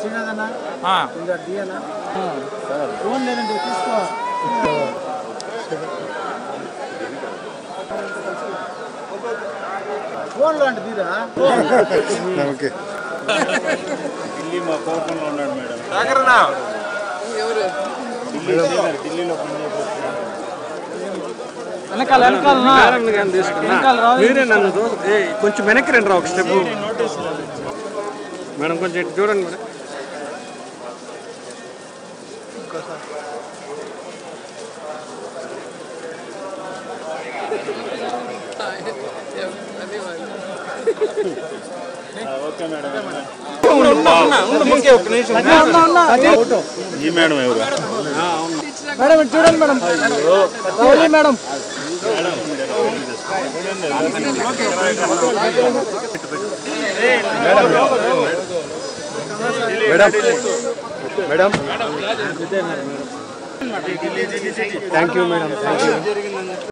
శ్రీనాథ్ ఆ, ఇంకా దియనా ఫోన్ లేదండి తీసుకో ఫోన్లో అంటే తీరా ఓకే ఢిల్లీ మా కోపంలో ఉన్నాడు మేడం సాగరనా ఢిల్లీ జైలర్, ఢిల్లీలో పనిచేస్తున్నాడు వెనకాల వెనకాల వెనకాల రాదు మీరే నన్ను దో- ఏ, కొంచెం వెనక్కి రండి రా ఒక స్టెప్ మేడం కొంచెం ఇటు చూడండి మేడం ఓకే మేడం ఫోటో ఈ మేడం ఎవరు మేడం ఇటు చూడండి మేడం రౌలీ madam madam thank you madam thank you